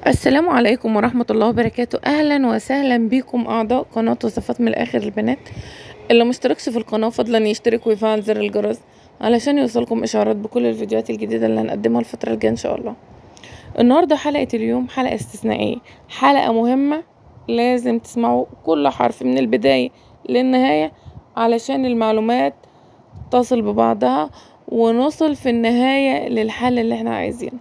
السلام عليكم ورحمة الله وبركاته أهلا وسهلا بكم أعضاء قناة وصفات من الآخر البنات اللي مشتركش في القناة فضلا يشترك ويفعل زر الجرس علشان يوصلكم إشعارات بكل الفيديوهات الجديدة اللي هنقدمها الفترة الجاية إن شاء الله النهاردة حلقة اليوم حلقة استثنائية حلقة مهمة لازم تسمعوا كل حرف من البداية للنهاية علشان المعلومات تصل ببعضها ونوصل في النهاية للحل اللي احنا عايزينه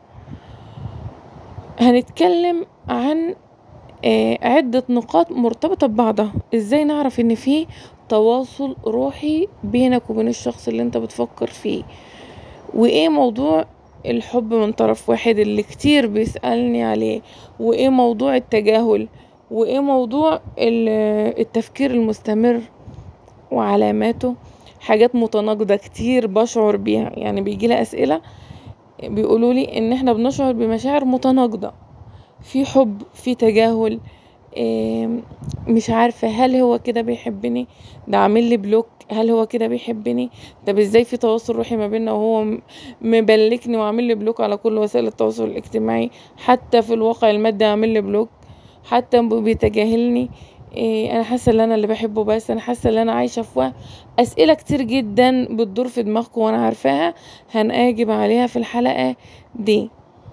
هنتكلم عن آه، عدة نقاط مرتبطة ببعضها ازاي نعرف ان في تواصل روحي بينك وبين الشخص اللي انت بتفكر فيه وايه موضوع الحب من طرف واحد اللي كتير بيسألني عليه وايه موضوع التجاهل وايه موضوع ال- التفكير المستمر وعلاماته حاجات متناقضة كتير بشعر بيها يعني بيجيلي أسئلة بيقولوا لي ان احنا بنشعر بمشاعر متناقضة في حب في تجاهل إيه، مش عارفة هل هو كده بيحبني ده عامل لي بلوك هل هو كده بيحبني طب ازاي في تواصل روحي ما بيننا وهو م- مبلكني وعامل لي بلوك على كل وسائل التواصل الاجتماعي حتى في الواقع المادي عامل لي بلوك حتى ب- بيتجاهلني إيه انا حاسه ان انا اللي بحبه بس انا حاسه ان انا عايشه في وهم اسئله كتير جدا بتدور في دماغكم وانا عارفاها هنأجب عليها في الحلقه دي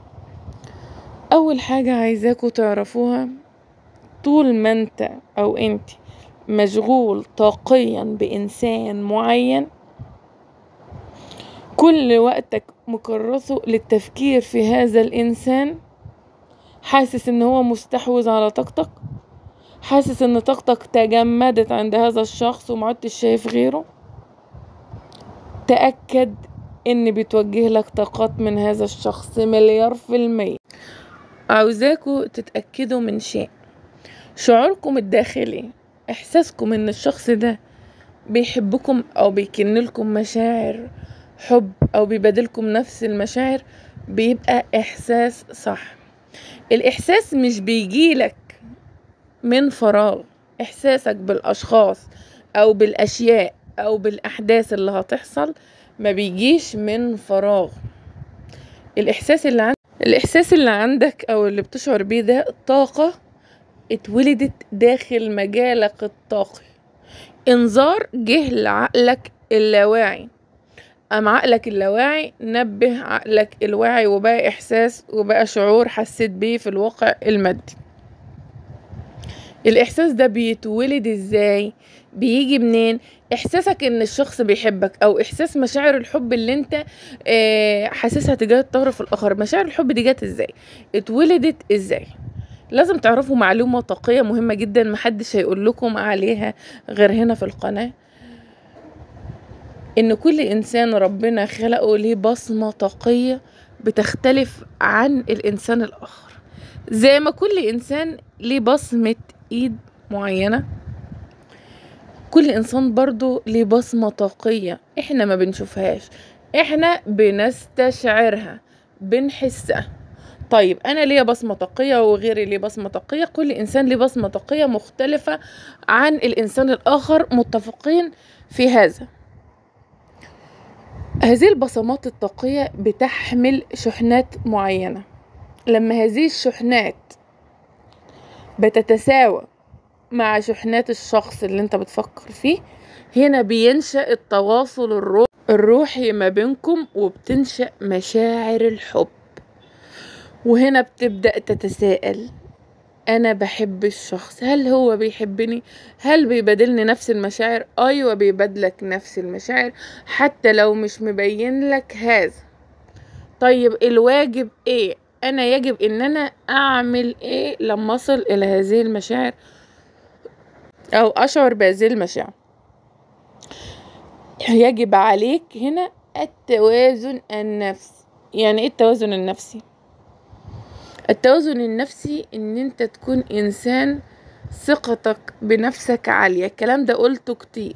اول حاجه عايزاكم تعرفوها طول ما انت او انت مشغول طاقيا بانسان معين كل وقتك مكرسه للتفكير في هذا الانسان حاسس ان هو مستحوذ على طاقتك حاسس ان طاقتك تجمدت عند هذا الشخص ومعدتش شايف غيره تأكد ان بيتوجه لك طاقات من هذا الشخص مليار في المية عاوزاكوا تتأكدوا من شيء شعوركم الداخلي احساسكم ان الشخص ده بيحبكم او بيكن لكم مشاعر حب او بيبادلكم نفس المشاعر بيبقى احساس صح الاحساس مش بيجيلك من فراغ احساسك بالاشخاص او بالاشياء او بالاحداث اللي هتحصل ما بيجيش من فراغ الاحساس اللي عندك الاحساس اللي عندك او اللي بتشعر بيه ده طاقة اتولدت داخل مجالك الطاقي انذار جه لعقلك اللاواعي أم عقلك اللاواعي نبه عقلك الواعي وبقى إحساس وبقى شعور حسيت بيه في الواقع المادي الإحساس ده بيتولد إزاي بيجي منين إحساسك إن الشخص بيحبك أو إحساس مشاعر الحب اللي أنت آه، حاسسها تجاه الطرف الآخر مشاعر الحب دي جت إزاي اتولدت إزاي لازم تعرفوا معلومة طاقية مهمة جدا محدش هيقول لكم عليها غير هنا في القناة ان كل انسان ربنا خلقه ليه بصمة طاقية بتختلف عن الانسان الاخر زي ما كل انسان ليه بصمة ايد معينة كل انسان برضو ليه بصمة طاقية احنا ما بنشوفهاش احنا بنستشعرها بنحسها طيب انا ليا بصمة طاقية وغيري ليه بصمة طاقية كل انسان ليه بصمة طاقية مختلفة عن الانسان الاخر متفقين في هذا هذه البصمات الطاقية بتحمل شحنات معينة لما هذه الشحنات بتتساوى مع شحنات الشخص اللي انت بتفكر فيه هنا بينشأ التواصل الرو- الروحي ما بينكم وبتنشأ مشاعر الحب وهنا بتبدأ تتساءل انا بحب الشخص هل هو بيحبني هل بيبادلني نفس المشاعر ايوه بيبادلك نفس المشاعر حتى لو مش مبين لك هذا طيب الواجب ايه انا يجب ان انا اعمل ايه لما اصل الى هذه المشاعر او اشعر بهذه المشاعر يجب عليك هنا التوازن النفسي يعني ايه التوازن النفسي التوازن النفسي ان انت تكون انسان ثقتك بنفسك عالية الكلام ده قلته كتير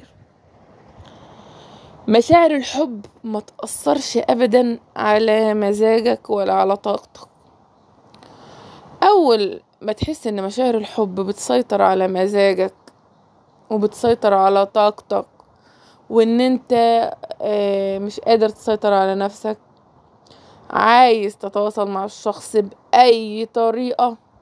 مشاعر الحب ما تأثرش ابدا على مزاجك ولا على طاقتك اول ما تحس ان مشاعر الحب بتسيطر على مزاجك وبتسيطر على طاقتك وان انت آه، مش قادر تسيطر على نفسك عايز تتواصل مع الشخص بأي طريقة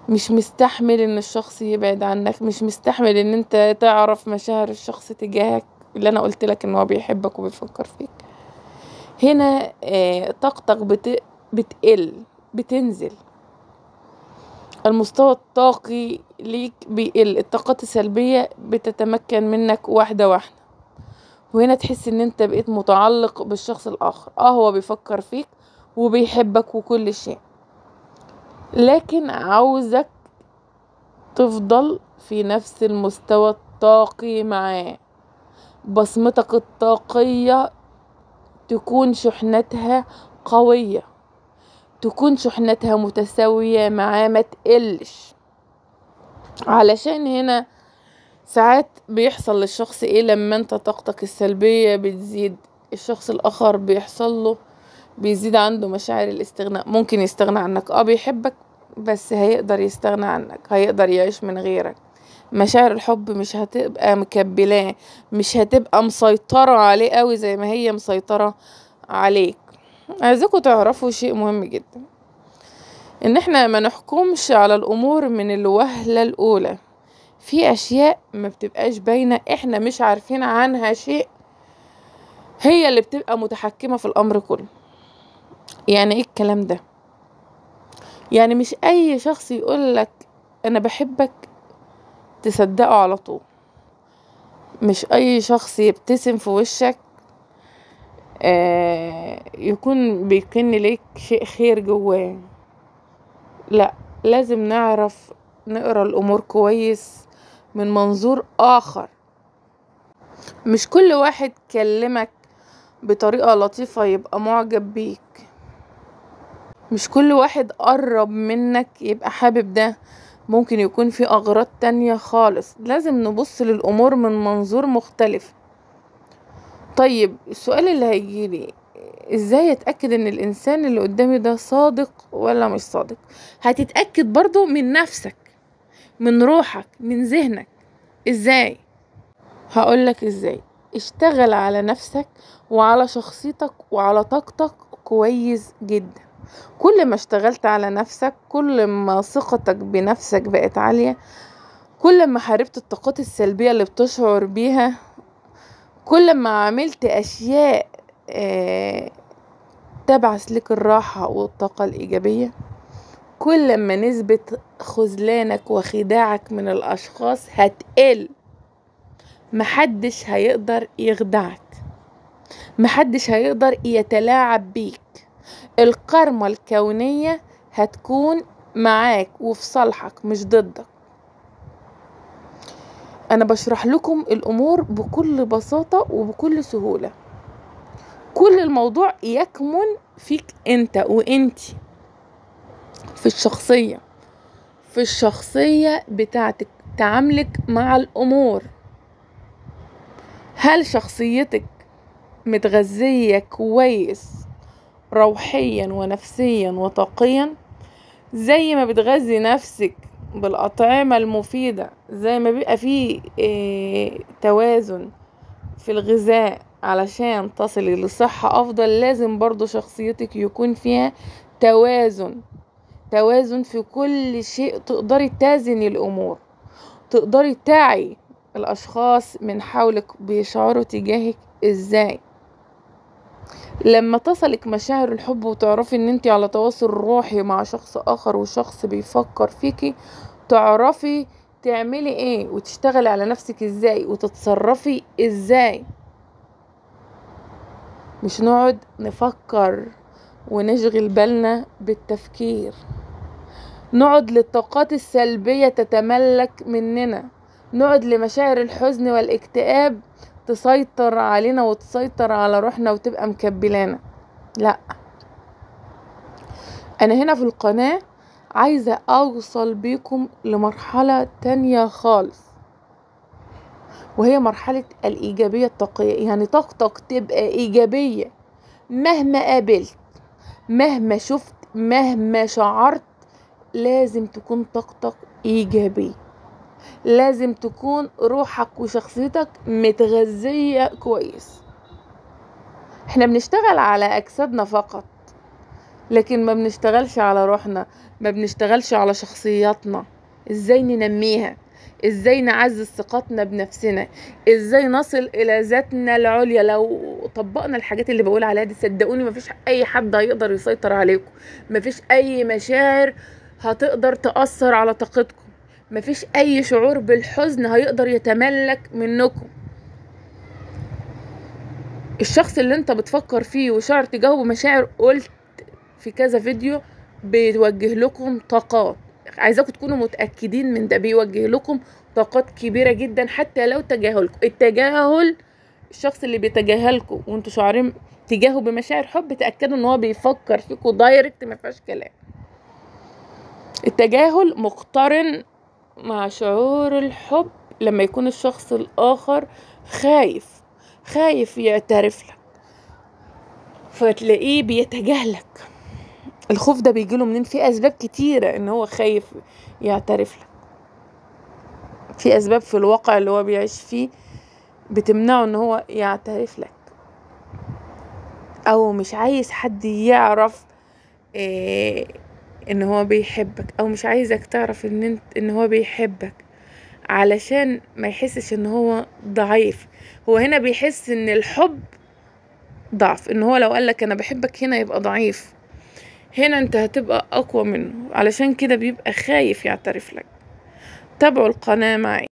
مش مستحمل ان الشخص يبعد عنك مش مستحمل ان انت تعرف مشاعر الشخص تجاهك اللي انا قلت لك ان هو بيحبك وبيفكر فيك هنا آه، طاقتك بت... بتقل بتنزل المستوى الطاقي ليك بيقل الطاقات السلبية بتتمكن منك واحدة واحدة وهنا تحس ان انت بقيت متعلق بالشخص الاخر اه هو بيفكر فيك وبيحبك وكل شيء لكن عاوزك تفضل في نفس المستوى الطاقي معاه بصمتك الطاقية تكون شحنتها قوية تكون شحنتها متساوية معاه ما تقلش علشان هنا ساعات بيحصل للشخص ايه لما انت طاقتك السلبية بتزيد الشخص الاخر بيحصل له بيزيد عنده مشاعر الاستغناء ممكن يستغنى عنك اه بيحبك بس هيقدر يستغنى عنك هيقدر يعيش من غيرك مشاعر الحب مش هتبقى مكبلاه مش هتبقى مسيطرة عليه قوي زي ما هي مسيطرة عليك عايزاكم تعرفوا شيء مهم جدا ان احنا ما نحكمش على الامور من الوهلة الاولى في اشياء ما بتبقاش باينة احنا مش عارفين عنها شيء هي اللي بتبقى متحكمة في الامر كله يعني ايه الكلام ده يعني مش اي شخص يقولك انا بحبك تصدقه على طول مش اي شخص يبتسم في وشك آه يكون بيكن ليك شيء خير جواه لا لازم نعرف نقرا الامور كويس من منظور اخر مش كل واحد كلمك بطريقة لطيفة يبقى معجب بيك مش كل واحد قرب منك يبقى حابب ده ممكن يكون في أغراض تانية خالص لازم نبص للأمور من منظور مختلف طيب السؤال اللي هيجيلي ازاي اتأكد ان الانسان اللي قدامي ده صادق ولا مش صادق هتتأكد برضو من نفسك من روحك من ذهنك ازاي هقولك ازاي اشتغل على نفسك وعلى شخصيتك وعلى طاقتك كويس جدا كل ما اشتغلت على نفسك كل ما ثقتك بنفسك بقت عالية كل ما حاربت الطاقات السلبية اللي بتشعر بيها كل ما عملت أشياء آه تبعث لك الراحة والطاقة الإيجابية كل ما نسبة خذلانك وخداعك من الأشخاص هتقل محدش هيقدر يخدعك محدش هيقدر يتلاعب بيك القرمة الكونية هتكون معاك وفي صالحك مش ضدك انا بشرح لكم الامور بكل بساطة وبكل سهولة كل الموضوع يكمن فيك انت وانتي في الشخصية في الشخصية بتاعتك تعاملك مع الامور هل شخصيتك متغذية كويس روحيا ونفسيا وطاقيا زي ما بتغذي نفسك بالأطعمة المفيدة زي ما بيبقى فيه اه توازن في الغذاء علشان تصلي لصحة أفضل لازم برضو شخصيتك يكون فيها توازن توازن في كل شيء تقدري تازني الأمور تقدري تعي الأشخاص من حولك بيشعروا تجاهك إزاي لما تصلك مشاعر الحب وتعرفي ان انت على تواصل روحي مع شخص اخر وشخص بيفكر فيكي تعرفي تعملي ايه وتشتغلي على نفسك ازاي وتتصرفي ازاي مش نقعد نفكر ونشغل بالنا بالتفكير نقعد للطاقات السلبية تتملك مننا نقعد لمشاعر الحزن والاكتئاب تسيطر علينا وتسيطر على روحنا وتبقى مكبلانا لا انا هنا في القناة عايزة اوصل بيكم لمرحلة تانية خالص وهي مرحلة الايجابية الطاقية يعني طاقتك تبقى ايجابية مهما قابلت مهما شفت مهما شعرت لازم تكون طاقتك ايجابيه لازم تكون روحك وشخصيتك متغذية كويس احنا بنشتغل على اجسادنا فقط لكن ما بنشتغلش على روحنا ما بنشتغلش على شخصياتنا ازاي ننميها ازاي نعزز ثقتنا بنفسنا ازاي نصل الى ذاتنا العليا لو طبقنا الحاجات اللي بقول عليها دي صدقوني مفيش اي حد هيقدر يسيطر عليكم مفيش اي مشاعر هتقدر تأثر على طاقتكم مفيش اي شعور بالحزن هيقدر يتملك منكم الشخص اللي انت بتفكر فيه وشعر تجاهه بمشاعر قلت في كذا فيديو بيوجه لكم طاقات عايزاكم تكونوا متأكدين من ده بيوجه لكم طاقات كبيرة جدا حتى لو تجاهلكم التجاهل الشخص اللي بيتجاهلكم وانتوا شعارين تجاهه بمشاعر حب تأكدوا ان هو بيفكر فيكم دايركت ما فيهاش كلام التجاهل مقترن مع شعور الحب لما يكون الشخص الآخر خايف خايف يعترف لك فتلاقيه بيتجاهلك الخوف ده بيجيله منين في اسباب كتيره ان هو خايف يعترف لك في اسباب في الواقع اللي هو بيعيش فيه بتمنعه ان هو يعترف لك او مش عايز حد يعرف إيه ان هو بيحبك او مش عايزك تعرف ان انت ان هو بيحبك علشان ما يحسش ان هو ضعيف هو هنا بيحس ان الحب ضعف ان هو لو قالك انا بحبك هنا يبقى ضعيف هنا انت هتبقى اقوى منه علشان كده بيبقى خايف يعترف لك تابعوا القناة معي